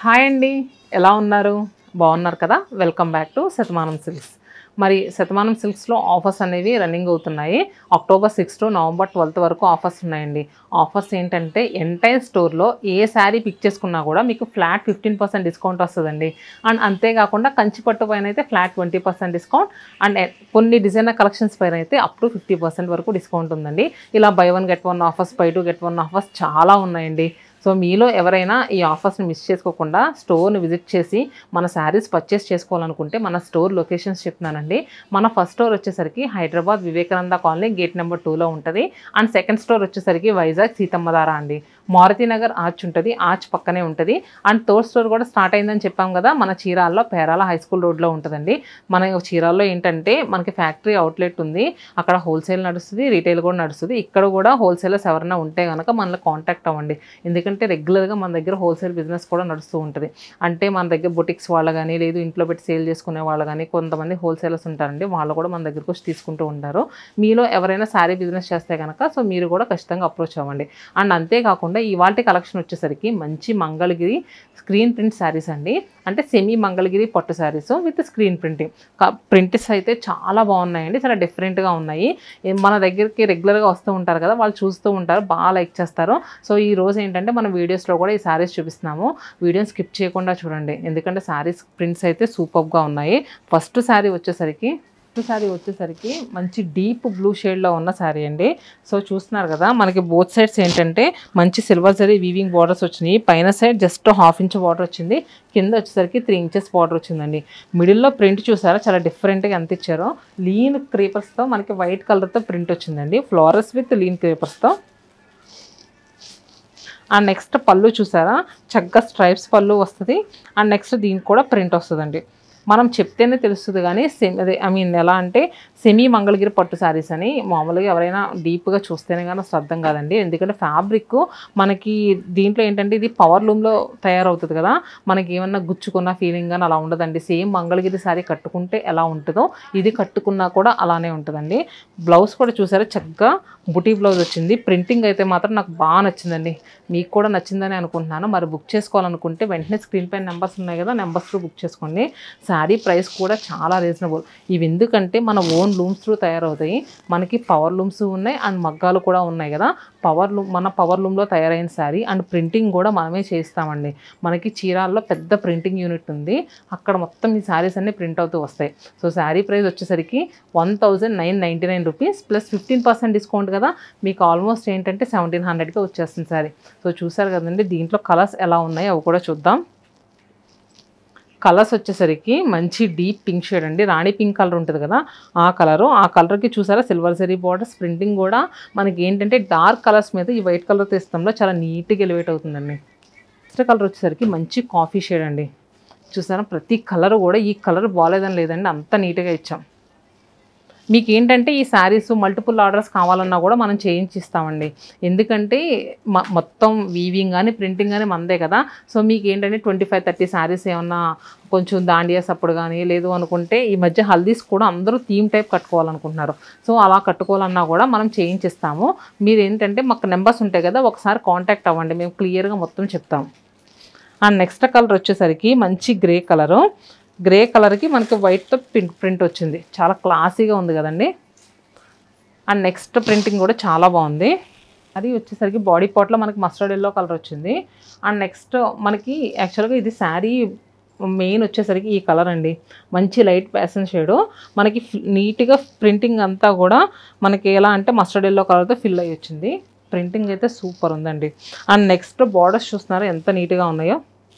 hi అండి ఎలా ఉన్నారు బాగున్నారు కదా welcome back to Shatamanam silks మరి శతమానం సిల్క్స్లో ఆఫర్స్ అనేవి రన్నింగ్ అవుతున్నాయి October six to November twelfth వరకు ఆఫర్స్ ఉన్నాయండి ఆఫర్స్ ఏంటంటే ఎంటైర్ స్టోర్లో ఏ శారీ పిక్ చేసుకున్నా కూడా మీకు ఫ్లాట్ ఫిఫ్టీన్ పర్సెంట్ డిస్కౌంట్ వస్తుందండి అండ్ అంతేకాకుండా కంచి పట్టు పైన అయితే flat twenty percent discount and ఎ- కొన్ని డిజైనర్ కలెక్షన్స్ పైన అయితే అప్ టు ఫిఫ్టీ పర్సెంట్ వరకు డిస్కౌంట్ ఉందండి ఇలా buy one get one offers by two get one offers చాలా ఉన్నాయండి సో మీలో ఎవరైనా ఈ ఆఫర్స్ని మిస్ చేసుకోకుండా స్టోర్ని విజిట్ చేసి మన శారీస్ పర్చేస్ చేసుకోవాలనుకుంటే మన స్టోర్ లొకేషన్స్ చెప్తున్నానండి మన ఫస్ట్ స్టోర్ వచ్చేసరికి Hyderabad Vivekananda colony gate number టూలో ఉంటుంది అండ్ సెకండ్ స్టోర్ వచ్చేసరికి వైజాగ్ సీతమ్మధార అండి మారుతి నగర్ ఆర్చ్ ఉంటుంది ఆర్చ్ పక్కనే ఉంటుంది అండ్ థర్డ్ స్టోర్ కూడా స్టార్ట్ అయిందని చెప్పాం కదా మన చీరాల్లో పేరాల హై స్కూల్ రోడ్లో ఉంటుందండి మన చీరాల్లో ఏంటంటే మనకి ఫ్యాక్టరీ అవుట్లెట్ ఉంది అక్కడ హోల్సేల్ నడుస్తుంది రీటైల్ కూడా నడుస్తుంది ఇక్కడ కూడా హోల్సేలర్స్ ఎవరైనా ఉంటే కనుక మనల్ని కాంటాక్ట్ అవ్వండి ఎందుకంటే రెగ్యులర్గా మన దగ్గర హోల్సేల్ బిజినెస్ కూడా నడుస్తూ ఉంటుంది అంటే మన దగ్గర బొటిక్స్ వాళ్ళు కానీ లేదు ఇంట్లో పెట్టి సేల్ చేసుకునే వాళ్ళు కానీ కొంతమంది హోల్సేలర్స్ ఉంటారండి వాళ్ళు కూడా మన దగ్గరకు వచ్చి తీసుకుంటూ ఉంటారు మీలో ఎవరైనా శారీ బిజినెస్ చేస్తే కనుక సో మీరు కూడా ఖచ్చితంగా అప్రోచ్ అవ్వండి అండ్ అంతేకాకుండా ఇవాళ కలెక్షన్ వచ్చేసరికి మంచి మంగళగిరి స్క్రీన్ ప్రింట్ శారీస్ అండి అంటే సెమీ మంగళగిరి పట్టు saris with screen printing prints అయితే చాలా బాగున్నాయండి చాలా డిఫరెంట్గా ఉన్నాయి ఏ- మన దగ్గరికి రెగ్యులర్గా వస్తూ ఉంటారు కదా వాళ్ళు చూస్తూ ఉంటారు బాగా లైక్ చేస్తారు సో ఈ రోజు ఏంటంటే మన వీడియోస్లో కూడా ఈ శారీస్ చూపిస్తున్నాము వీడియోని స్కిప్ చేయకుండా చూడండి ఎందుకంటే శారీస్ ప్రింట్స్ అయితే సూపర్గా ఉన్నాయి ఫస్ట్ శారీ వచ్చేసరికి ఫస్ట్ శారీ వచ్చేసరికి మంచి డీప్ బ్లూ షేడ్లో ఉన్న శారీ అండి సో చూస్తున్నారు కదా మనకి బోత్ సైడ్స్ ఏంటంటే మంచి సిల్వర్ జరీ వీవింగ్ బార్డర్స్ వచ్చినాయి పైన side just half inch border వచ్చింది కింద వచ్చేసరికి త్రీ ఇంచెస్ బార్డర్ వచ్చిందండి మిడిల్లో ప్రింట్ చూసారా చాలా డిఫరెంట్గా ఎంత ఇచ్చారో లీన్ క్రీపర్స్తో మనకి వైట్ కలర్తో ప్రింట్ వచ్చిందండి ఫ్లోరస్ విత్ లీన్ క్రీపర్స్తో అండ్ నెక్స్ట్ పళ్ళు చూసారా చక్కగా స్ట్రైప్స్ పళ్ళు వస్తుంది అండ్ నెక్స్ట్ దీనికి కూడా ప్రింట్ వస్తుందండి మనం చెప్తేనే తెలుస్తుంది కానీ సెమీ అదే ఐ మీన్ ఎలా అంటే సెమీ మంగళగిరి పట్టు శారీస్ అని మామూలుగా ఎవరైనా డీప్గా చూస్తేనే కానీ అసలు అర్థం కాదండి ఎందుకంటే ఫ్యాబ్రిక్ మనకి దీంట్లో ఏంటంటే ఇది పవర్ లూమ్లో తయారవుతుంది కదా మనకి ఏమన్నా గుచ్చుకున్న ఫీలింగ్ కానీ అలా ఉండదండి సేమ్ మంగళగిరి శారీ కట్టుకుంటే ఎలా ఉంటుందో ఇది కట్టుకున్నా కూడా అలానే ఉంటుందండి బ్లౌజ్ కూడా చూసారా చక్కగా బుటీ బ్లౌజ్ వచ్చింది ప్రింటింగ్ అయితే మాత్రం నాకు బాగా నచ్చిందండి మీకు కూడా నచ్చిందని అనుకుంటున్నాను మరి బుక్ చేసుకోవాలనుకుంటే వెంటనే స్క్రీన్ పైన నెంబర్స్ ఉన్నాయి కదా నెంబర్స్లో బుక్ చేసుకోండి శారీ ప్రైస్ కూడా చాలా రీజనబుల్ ఇవి ఎందుకంటే మన ఓన్ లూమ్స్ త్రూ తయారవుతాయి మనకి పవర్ లూమ్స్ ఉన్నాయి అండ్ మగ్గాలు కూడా ఉన్నాయి కదా పవర్ లూమ్ మన పవర్ లూమ్లో తయారైన శారీ అండ్ ప్రింటింగ్ కూడా మనమే చేస్తామండి మనకి చీరాల్లో పెద్ద ప్రింటింగ్ యూనిట్ ఉంది అక్కడ మొత్తం ఈ శారీస్ అన్ని ప్రింట్ అవుతూ వస్తాయి సో శారీ ప్రైస్ వచ్చేసరికి one thousand nine ninety nine rupees plus fifteen percent discount కదా మీకు ఆల్మోస్ట్ ఏంటంటే సెవెంటీన్ హండ్రెడ్కి వచ్చేస్తుంది శారీ సో చూసారు కదండి దీంట్లో కలర్స్ ఎలా ఉన్నాయి అవి కూడా చూద్దాం కలర్స్ వచ్చేసరికి మంచి డీప్ పింక్ షేడ్ అండి రాణి పింక్ కలర్ ఉంటుంది కదా ఆ కలరు ఆ కలర్కి చూసారా సిల్వర్ జరీ బార్డర్స్ ప్రింటింగ్ కూడా మనకి ఏంటంటే డార్క్ కలర్స్ మీద ఈ వైట్ కలర్ తీస్తాంలో చాలా నీట్గా ఎలివేట్ అవుతుందండి నెక్స్ట్ కలర్ వచ్చేసరికి మంచి కాఫీ షేడ్ అండి చూసారా ప్రతి కలర్ కూడా ఈ కలర్ బాగాలేదని లేదండి అంత నీట్గా ఇచ్చాం మీకు ఏంటంటే ఈ శారీస్ మల్టిపుల్ ఆర్డర్స్ కావాలన్నా కూడా మనం చేయించిస్తామండి ఎందుకంటే మ- మొత్తం వీవింగ్ కానీ ప్రింటింగ్ కానీ మనదే కదా సో మీకు ఏంటంటే ట్వంటీ ఫైవ్ థర్టీ శారీస్ ఏమన్నా కొంచెం దాండియాస్ అప్పుడు కానీ లేదు అనుకుంటే ఈ మధ్య హల్దీస్ కూడా అందరూ థీమ్ టైప్ కట్టుకోవాలనుకుంటున్నారు సో అలా కట్టుకోవాలన్నా కూడా మనం చేయించిస్తాము మీరు ఏంటంటే మాకు నెంబర్స్ ఉంటాయి కదా ఒకసారి కాంటాక్ట్ అవ్వండి మేము క్లియర్గా మొత్తం చెప్తాం అండ్ నెక్స్ట్ కలర్ వచ్చేసరికి మంచి గ్రే కలరు గ్రే కలర్కి మనకి వైట్తో ప్రింట్ ప్రింట్ వచ్చింది చాలా క్లాసీగా ఉంది కదండి అండ్ నెక్స్ట్ ప్రింటింగ్ కూడా చాలా బాగుంది అది వచ్చేసరికి బాడీ పార్ట్లో మనకి మస్టర్డ్ ఎల్లో కలర్ వచ్చింది అండ్ నెక్స్ట్ మనకి యాక్చువల్గా ఇది శారీ మెయిన్ వచ్చేసరికి ఈ కలర్ అండి మంచి లైట్ ప్యాషన్ షేడు మనకి ఫి- నీట్గా ప్రింటింగ్ అంతా కూడా మనకి ఎలా అంటే మస్టర్డ్ ఎల్లో కలర్తో ఫిల్ అయ్యి వచ్చింది ప్రింటింగ్ అయితే సూపర్ ఉందండి అండ్ నెక్స్ట్ బార్డర్స్ చూస్తున్నారా ఎంత నీట్గా ఉన్నాయో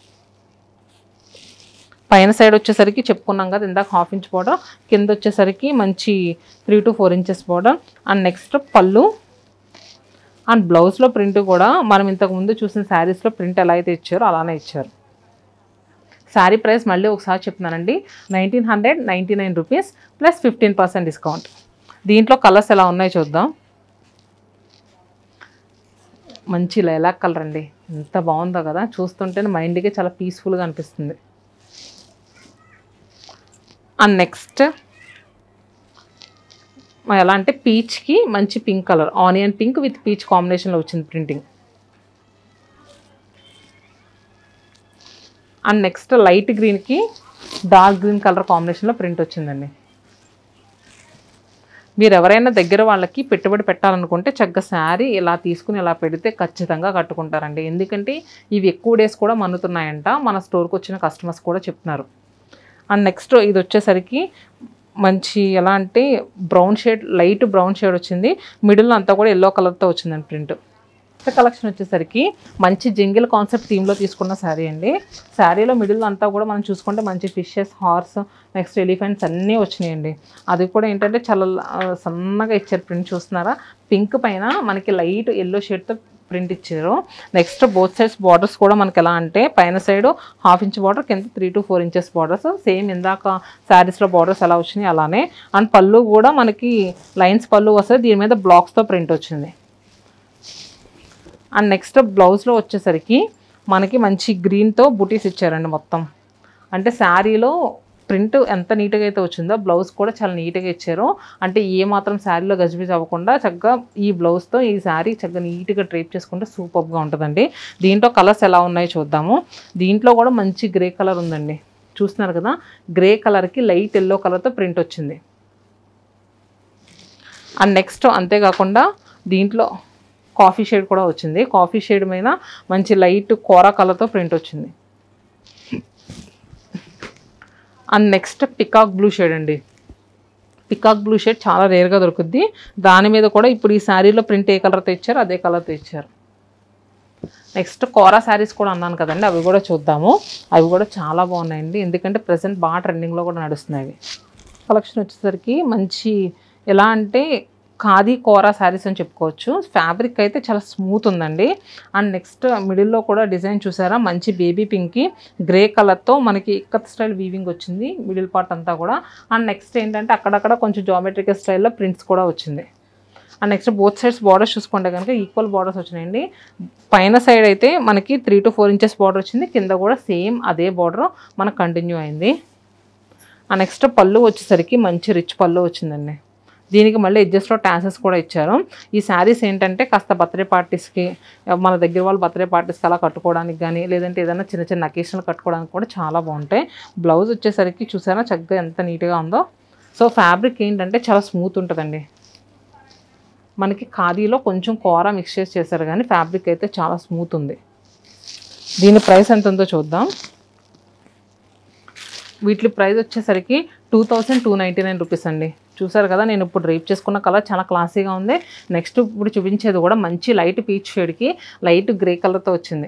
పైన సైడ్ వచ్చేసరికి చెప్పుకున్నాం కదా ఇందాక హాఫ్ ఇంచ్ బార్డర్ కింద వచ్చేసరికి మంచి three to four inches border and next పళ్ళు అండ్ బ్లౌజ్లో ప్రింట్ కూడా మనం ఇంతకు ముందు చూసిన శారీస్లో ప్రింట్ ఎలా అయితే ఇచ్చారో అలానే ఇచ్చారు శారీ ప్రైస్ మళ్ళీ ఒకసారి చెప్తున్నానండి nineteen hundred ninety nine rupees plus fifteen percent discount దీంట్లో కలర్స్ ఎలా ఉన్నాయో చూద్దాం మంచి లైలాక్ కలర్ అండి ఎంత బాగుందో కదా చూస్తుంటే మైండ్కి చాలా పీస్ఫుల్గా అనిపిస్తుంది అండ్ నెక్స్ట్ ఎలా అంటే పీచ్కి మంచి pink colour onion pink with peach కాంబినేషన్లో వచ్చింది ప్రింటింగ్ అండ్ నెక్స్ట్ లైట్ గ్రీన్కి డార్క్ గ్రీన్ కలర్ కాంబినేషన్లో ప్రింట్ వచ్చిందండి మీరు ఎవరైనా దగ్గర వాళ్ళకి పెట్టుబడి పెట్టాలనుకుంటే చక్కగా శారీ ఇలా తీసుకుని ఇలా పెడితే ఖచ్చితంగా కట్టుకుంటారండి ఎందుకంటే ఇవి ఎక్కువ డేస్ కూడా మన్నుతున్నాయంట మన స్టోర్కి వచ్చిన కస్టమర్స్ కూడా చెప్తున్నారు అండ్ నెక్స్ట్ ఇది వచ్చేసరికి మంచి ఎలా అంటే brown shade light brown shade వచ్చింది మిడిల్ అంతా కూడా ఎల్లో కలర్తో వచ్చిందండి ప్రింట్ నెక్స్ట్ కలెక్షన్ వచ్చేసరికి మంచి జింగిల్ కాన్సెప్ట్ థీమ్లో తీసుకున్న శారీ అండి శారీలో మిడిల్ అంతా కూడా మనం చూసుకుంటే మంచి ఫిషెస్ హార్స్ నెక్స్ట్ ఎలిఫెంట్స్ అన్నీ వచ్చినాయండి అది కూడా ఏంటంటే చాలా ఆ, సన్నగా ఇచ్చారు ప్రింట్ చూస్తున్నారా పింక్ పైన మనకి లైట్ ఎల్లో షేడ్తో ప్రింట్ ఇచ్చారు నెక్స్ట్ బోత్ సైడ్స్ బార్డర్స్ కూడా మనకి ఎలా అంటే పైన సైడ్ హాఫ్ ఇంచ్ బార్డర్ కింద three to four inches borders same ఇందాక శారీస్లో బార్డర్స్ ఎలా వచ్చినాయి అలానే అండ్ పళ్ళు కూడా మనకి లైన్స్ పళ్ళు వస్తుంది దీని మీద బ్లాక్స్తో ప్రింట్ వచ్చింది అండ్ నెక్స్ట్ బ్లౌజ్లో వచ్చేసరికి మనకి మంచి గ్రీన్తో బుటీస్ ఇచ్చారండి మొత్తం అంటే శారీలో ప్రింట్ ఎంత నీట్గా అయితే వచ్చిందో బ్లౌజ్ కూడా చాలా నీట్గా ఇచ్చారు అంటే ఏ మాత్రం శారీలో గజిబిజి అవ్వకుండా చక్కగా ఈ బ్లౌజ్తో ఈ శారీ చక్కగా నీట్గా డ్రేప్ చేసుకుంటే సూపర్గా ఉంటుందండి దీంట్లో కలర్స్ ఎలా ఉన్నాయో చూద్దాము దీంట్లో కూడా మంచి గ్రే కలర్ ఉందండి చూస్తున్నారు కదా గ్రే కలర్కి లైట్ ఎల్లో కలర్తో ప్రింట్ వచ్చింది అండ్ నెక్స్ట్ అంతేకాకుండా దీంట్లో కాఫీ షేడ్ కూడా వచ్చింది కాఫీ షేడ్ మీద మంచి లైట్ కోరా కలర్తో ప్రింట్ వచ్చింది and next peacock blue shade అండి పికాక్ బ్లూ షేడ్ చాలా రేర్గా దొరుకుద్ది దాని మీద కూడా ఇప్పుడు ఈ శారీలో ప్రింట్ ఏ కలర్తో ఇచ్చారు అదే కలర్తో ఇచ్చారు నెక్స్ట్ కోరా శారీస్ కూడా అన్నాను కదండి అవి కూడా చూద్దాము అవి కూడా చాలా బాగున్నాయండి ఎందుకంటే ప్రజెంట్ బాగా ట్రెండింగ్లో కూడా నడుస్తున్నాయి అవి కలెక్షన్ వచ్చేసరికి మంచి ఎలా అంటే ఖాదీ కోరా శారీస్ అని చెప్పుకోవచ్చు ఫ్యాబ్రిక్ అయితే చాలా స్మూత్ ఉందండి అండ్ నెక్స్ట్ మిడిల్లో కూడా డిజైన్ చూసారా మంచి బేబీ పింక్కి గ్రే కలర్తో మనకి ఇక్కత్ స్టైల్ వీవింగ్ వచ్చింది మిడిల్ పార్ట్ అంతా కూడా అండ్ నెక్స్ట్ ఏంటంటే అక్కడక్కడ కొంచెం జామెట్రికల్ స్టైల్లో ప్రింట్స్ కూడా వచ్చింది and next both sides borders చూసుకుంటే కనుక ఈక్వల్ బార్డర్స్ వచ్చినాయండి పైన సైడ్ అయితే మనకి three to four inches border వచ్చింది కింద కూడా సేమ్ అదే బార్డర్ మనకు కంటిన్యూ అయింది ఆ నెక్స్ట్ పళ్ళు వచ్చేసరికి మంచి రిచ్ పళ్ళు వచ్చిందండి దీనికి మళ్ళీ ఎడ్జస్ట్లో టాసెస్ కూడా ఇచ్చారు ఈ శారీస్ ఏంటంటే కాస్త బర్త్డే పార్టీస్కి మన దగ్గర వాళ్ళు బర్త్డే పార్టీస్కి అలా కట్టుకోవడానికి కానీ లేదంటే ఏదైనా చిన్న చిన్న అకేషన్లు కట్టుకోవడానికి కూడా చాలా బాగుంటాయి బ్లౌజ్ వచ్చేసరికి చూసారా చక్కగా ఎంత నీట్గా ఉందో సో ఫ్యాబ్రిక్ ఏంటంటే చాలా స్మూత్ ఉంటుందండి మనకి ఖాదీలో కొంచెం కూర మిక్స్ చేసి చేశారు కానీ ఫ్యాబ్రిక్ అయితే చాలా స్మూత్ ఉంది దీని ప్రైస్ ఎంత ఉందో చూద్దాం వీటి ప్రైస్ వచ్చేసరికి two thousand two ninety nine rupees అండి చూసారు కదా నేను ఇప్పుడు రేప్ చేసుకున్న కలర్ చాలా క్లాసీగా ఉంది నెక్స్ట్ ఇప్పుడు చూపించేది కూడా మంచి లైట్ పీచ్ షేడ్కి లైట్ గ్రే కలర్తో వచ్చింది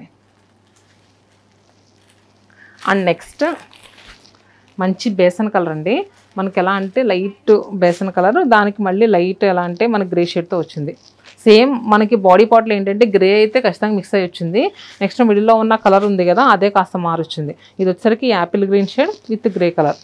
అండ్ నెక్స్ట్ మంచి బేసన్ కలర్ అండి మనకి ఎలా అంటే లైట్ బేసన్ కలర్ దానికి మళ్ళీ లైట్ ఎలా అంటే మనకి గ్రే షేడ్తో వచ్చింది సేమ్ మనకి బాడీ పార్ట్లో ఏంటంటే గ్రే అయితే ఖచ్చితంగా మిక్స్ అయ్యి వచ్చింది నెక్స్ట్ మిడిల్లో ఉన్న కలర్ ఉంది కదా అదే కాస్త మారొచ్చింది ఇది వచ్చేసరికి apple green shade with grey colour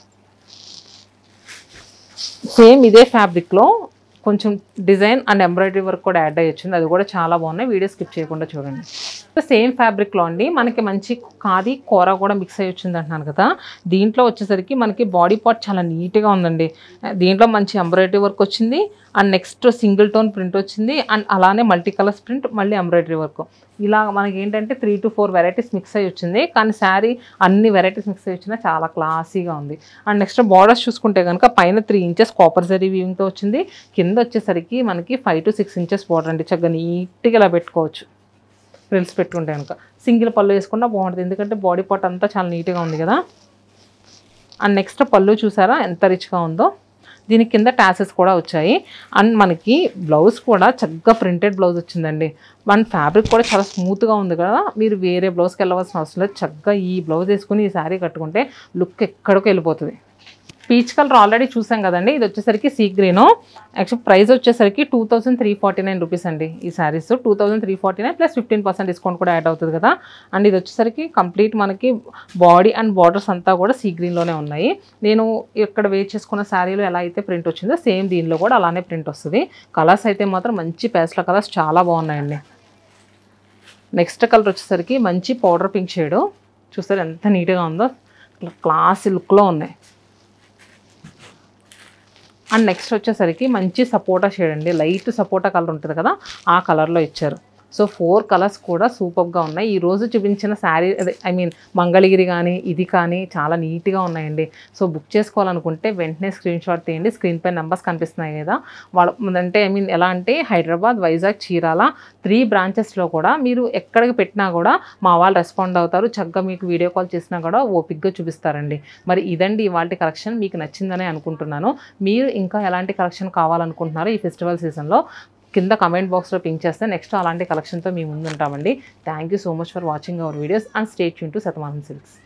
same ఇదే ఫ్యాబ్రిక్లో కొంచెం డిజైన్ అండ్ ఎంబ్రాయిడరీ వర్క్ కూడా యాడ్ అయ్యి వచ్చింది అది కూడా చాలా బాగున్నాయి వీడియో స్కిప్ చేయకుండా చూడండి సేమ్ ఫ్యాబ్రిక్లో అండి మనకి మంచి ఖాదీ కూర కూడా మిక్స్ అయ్యి వచ్చింది అంటున్నాను కదా దీంట్లో వచ్చేసరికి మనకి బాడీ పార్ట్ చాలా నీట్గా ఉందండి దీంట్లో మంచి ఎంబ్రాయిడరీ వర్క్ వచ్చింది and next single tone print వచ్చింది అండ్ అలానే మల్టీ కలర్స్ ప్రింట్ మళ్ళీ ఎంబ్రాయిడరీ వర్క్ ఇలా మనకి ఏంటంటే three to four varieties mix అయ్యి వచ్చింది కానీ శారీ అన్ని వెరైటీస్ మిక్స్ అయ్యి వచ్చినా చాలా క్లాసీగా ఉంది అండ్ నెక్స్ట్ బార్డర్స్ చూసుకుంటే కనుక పైన త్రీ ఇంచెస్ కాపర్ జరీ వీవింగ్తో వచ్చింది కింద వచ్చేసరికి మనకి five to six inches border అండి చక్కగా నీట్గా ఇలా పెట్టుకోవచ్చు ఫ్రిల్స్ పెట్టుకుంటే కనుక సింగిల్ పళ్ళు వేసుకున్నా బాగుంటుంది ఎందుకంటే బాడీ పార్ట్ అంతా చాలా నీట్గా ఉంది కదా అండ్ నెక్స్ట్ పళ్ళు చూసారా ఎంత రిచ్గా ఉందో దీని కింద టాసెస్ కూడా వచ్చాయి అండ్ మనకి బ్లౌజ్ కూడా చక్కగా ప్రింటెడ్ బ్లౌజ్ వచ్చిందండి మన ఫ్యాబ్రిక్ కూడా చాలా స్మూత్గా ఉంది కదా మీరు వేరే బ్లౌజ్కి వెళ్ళవలసిన అవసరం లేదు చక్కగా ఈ బ్లౌజ్ వేసుకుని ఈ శారీ కట్టుకుంటే లుక్ ఎక్కడికి వెళ్ళిపోతుంది పీచ్ కలర్ ఆల్రెడీ చూసాం కదండి ఇది వచ్చేసరికి సీ గ్రీన్ యాక్చువల్ ప్రైస్ వచ్చేసరికి two thousand three forty nine rupees అండి ఈ saris two thousand three forty nine plus fifteen percent discount కూడా యాడ్ అవుతుంది కదా అండ్ ఇది వచ్చేసరికి కంప్లీట్ మనకి బాడీ అండ్ బార్డర్స్ అంతా కూడా సీ గ్రీన్లోనే ఉన్నాయి నేను ఇక్కడ వేర్ చేసుకున్న శారీలో ఎలా అయితే ప్రింట్ వచ్చిందో సేమ్ దీనిలో కూడా అలానే ప్రింట్ వస్తుంది కలర్స్ అయితే మాత్రం మంచి పేస్ట్ల కలర్స్ చాలా బాగున్నాయండి నెక్స్ట్ కలర్ వచ్చేసరికి మంచి పౌడర్ పింక్ షేడు చూస్తారు ఎంత నీట్గా ఉందో క్లాసీ లుక్లో ఉన్నాయి అండ్ నెక్స్ట్ వచ్చేసరికి మంచి సపోటా షేడ్ అండి లైట్ సపోటా కలర్ ఉంటుంది కదా ఆ కలర్లో ఇచ్చారు సో ఫోర్ కలర్స్ కూడా సూపర్గా ఉన్నాయి ఈ రోజు చూపించిన శారీ అదే ఐ మీన్ మంగళగిరి కానీ ఇది కానీ చాలా నీట్గా ఉన్నాయండి సో బుక్ చేసుకోవాలనుకుంటే వెంటనే స్క్రీన్ షాట్ తీయండి స్క్రీన్ పై నెంబర్స్ కనిపిస్తున్నాయి కదా వాళ్ళ అంటే ఐ మీన్ ఎలా అంటే హైదరాబాద్ వైజాగ్ చీరాల త్రీ బ్రాంచెస్లో కూడా మీరు ఎక్కడికి పెట్టినా కూడా మా వాళ్ళు రెస్పాండ్ అవుతారు చక్కగా మీకు వీడియో కాల్ చేసినా కూడా ఓపిక్గా చూపిస్తారండి మరి ఇదండి ఇవాళ కలెక్షన్ మీకు నచ్చిందని అనుకుంటున్నాను మీరు ఇంకా ఎలాంటి కలెక్షన్ కావాలనుకుంటున్నారో ఈ ఫెస్టివల్ సీజన్లో కింద కమెంట్ బాక్స్లో పింక్ చేస్తే నెక్స్ట్ అలాంటి కలెక్షన్తో మీ ముందు ఉంటామండి thank you so much for watching our videos and stay యూన్ టు శతమానం సిల్క్స్